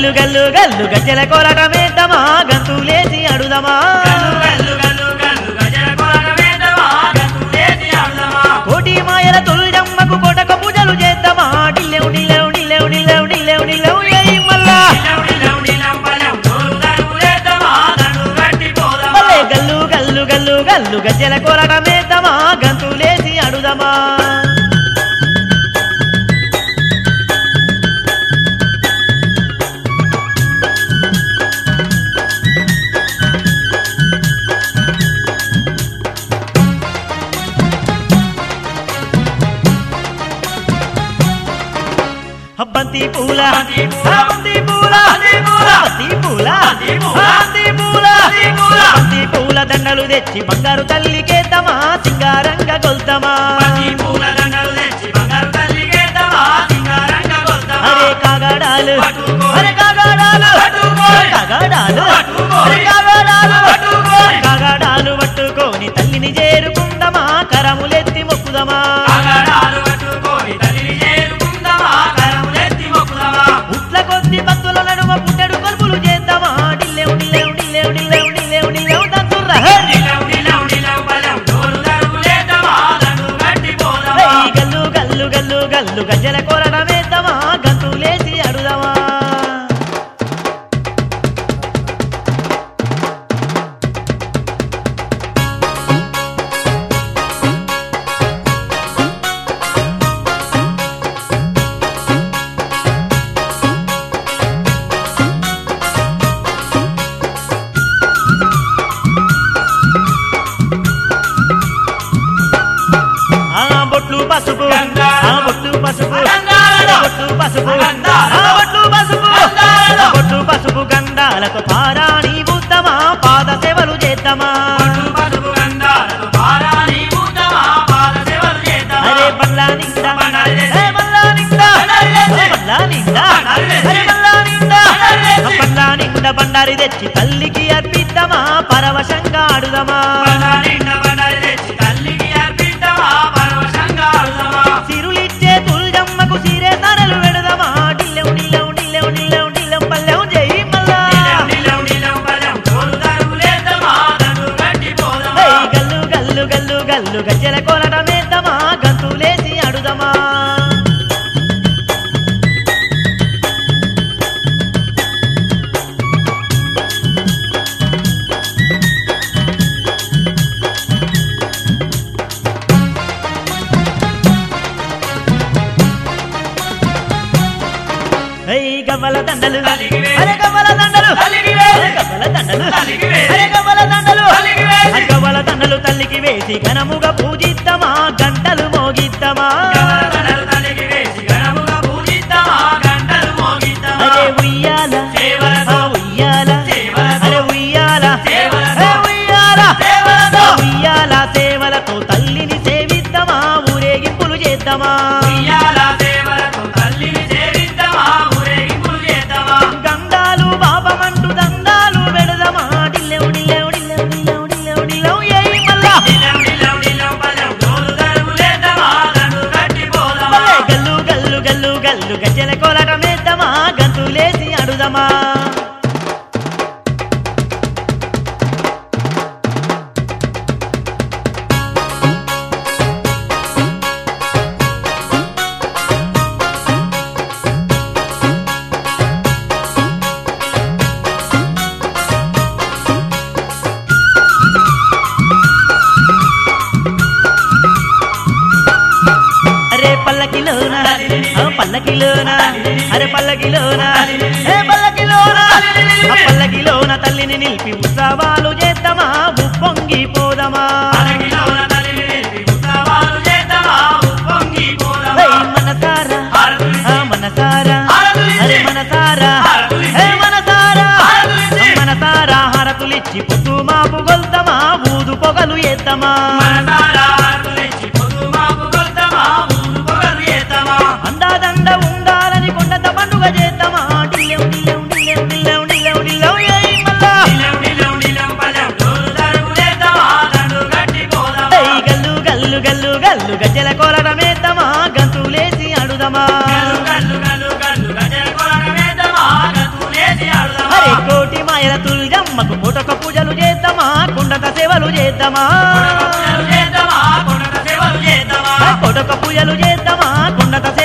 గల్లు గల్లు గల్లు గజ్జల కోరటమేద్దామా గంతులేసి అడుదమా గల్లు గల్లు గల్లు గల్లు గజల కొరకవేదమా గంతులేసి ఆడుదమా కోటి మాయల తొలిడమ్మకు కోటక పూజలు చేద్దామా డిల్లెవు డిల్లెవు డిల్లెవు డిల్లెవు డిల్లెవు డిల్లెవు ఏయ్ మల్లా నిలవు నిలవు నిలవు బలం డోలు దరువులేద్దామా దండు గట్టి పోదమా మల్లే గల్లు గల్లు గల్లు గల్లు గజ్జల కోరటమేద్దామా గంతులేసి అడుదమా బంతి పూల బంతి పూల, బంతి పూల బంతి పూల, బంతి పూల బంతి పూల, బంతి పూల బంతి పూల, బంతి పూల దండలు తెచ్చి బంగారు తల్లికేద్దామా సింగారంగా కొల్తామా పతి పూల దండలు తెచ్చి బంగారు తల్లికేద్దామా సింగారంగా కొల్దామా అరే కాగాడాలు పట్టుకోయ్. అరే కాగాడాలు పట్టుకోయ్. కాగాడాలు పట్టుకోయ్. అరే కాగాడాలు పట్టుకోయ్. కాగాడాలు పట్టుకొని తల్లిని చేరుకుందామా కరములెత్తి మొక్కుదమా ఆగాడాలు పట్టుకొని తల్లిని చేరుకుందామా కరములెత్తి మొక్కుదామా ఉట్ల కొద్ది భక్తుల నడుమ పుట్టెడు కొలుపులు చేద్దామా డిల్లెవు డిల్లెవు డిల్లెవు డిల్లెవు డిల్లెవు డిల్లెవు దంతుర్రా హే! నిలవు నిలవు నిలవు బలం డోలు దరువులేద్దామా దండు గట్టి పోదమా ఏయ్ గల్లు గల్లు గల్లు గల్లు గజ్జల కోరడమేద్దామా గంతులేసి అడుదమా ఆ బొట్లు పసుపు గంగారం. ఆ బొట్లు పసుపు గంగారం. ఆ బొట్లు పసుపు గంగారం. ఆ బొట్లు పసుపు గంగారం. ఆ బొట్లు పసుపు గంధాలతో పారాణి బుద్ధమా పాద సేవలు చేద్దామా పట్టు పసుపు గంధాలతో పారాని ఊదమా పాద సేవలు చేద్దామా అరే బల్లా నిండా బండారి తెచ్చి. ఏ బల్లా నిండా బండారి తెచ్చి. ఏ బల్లా నిండా బండారి తెచ్చి. అరే బల్లా నిండా బండారి తెచ్చి. ఆ బల్లా నిండా బండారి తెచ్చి తల్లికి అర్పిద్దామా పరవశంగా ఆడుదమా బండా నిండా బండారి తెచ్చి తల్లికి అర్పిద్దామా పరవశంగా ఆడుదామా సిరులిచ్చే తుల్జమ్మకు సిరే తనలు వెడదమా డిల్లెవు డిల్లెవు డిల్లెవు డిల్లెవు డిల్లెం పల్లెవు జై మల్లా నిలవు నిలవు నిలవు బలం డోలు దరువులేద్దామా దండు గట్టి పోదమా ఏయ్ గల్లు గల్లు గల్లు గల్లు గజ్జల కోలటమేద్దామా గంతులేసి అడుదమా ఏయ్ గవ్వల దండలు తల్లికి వేసి. అరే గవ్వల దండలు తల్లికి వేసి. అరే గవ్వల దండలు తల్లికి వేసి. అరే గవ్వల దండలు తల్లికి వేసి. ఆ గవ్వల దండలు తల్లికి వేసి ఘనముగా పూజిద్దామా గంటలు మోగిద్దామా గమనదనలు తల్లికి వేసి గణముగా పూజిద్దామా గంటలు మోగిద్దామా అరే ఉయ్యాల సేవలతో. ఆ ఉయ్యాల సేవలతో. అరే ఉయ్యాల సేవలతో. ఏ ఉయ్యాల సేవలతో. ఆ ఉయ్యాల సేవలతో తల్లిని సేవిద్దామా ఊరేగింపులు చేద్దామా ఉయ్యాల సేవలతో తల్లిని సేవిద్దామా ఊరేగింపులు చేద్దామా గంధాలు బాబమంటూ దండాలు పెడదామా డిల్లెవు డిల్లెవు డిల్లెవు డిల్లెవు డిల్లెవు డిల్లెవు ఏయ్ మల్లా నిలవు నిలవు నిలవు బలం డోలు దరువులేద్దామా దండు గట్టి పోదమా భలే గల్లు గల్లు గల్లు గల్లు గజ్జల కోలటమేద్దామా గంతులేసి అడుదమా అరే పల్లకిలోన ఆ పల్లకిలోన అరే పల్లకిలోన ఏ పల్లకిలోన ఆ పల్లకిలోన తల్లిని నిలిపి ఉత్సవాలు చేద్దామా ఉప్పొంగి పోదమా అరగిలోన తల్లిని నిలిపి ఉత్సవాలు చేద్దామా ఉప్పొంగి పోదమా ఏయ్ మనసారా హారతులు ఆ మనసారా హారతులు అరే మనసారా హారతులు ఏ మనసారా హారతులు మనసారా హారతులిచ్చి పొద్దు మాపు గొల్తమా ఊదు పొగలు ఎత్తమా మనసారా హారతులిచ్చి పొద్దు మాపు కొల్తామా ఊరు పొగలు చేద్దామా అందాదండ ఉండాలని కొండంత పండుగ చేద్దామా డిల్లెవు డిల్లెవు డిల్లెవు డిల్లెవు డిల్లెవు డిల్లెవు ఏయ్ మల్లా నిలవు నిలవు నిలవు బలం డోలు దరువులేద్దామా దండు గట్టి పోదమా ఏయ్ గల్లు గల్లు గల్లు గల్లు గజ్జల కోలటమేద్దామా గంతులేసి అడుదమా గల్లు గల్లు గల్లు గల్లు గజల కొలన వేద్దామా గతులే కొండత సేవలు చేద్దామా కొడక పూజలు చేద్దామా కొండత సేవలు చేద్దామా కొడక పూజలు చేద్దామా కొండత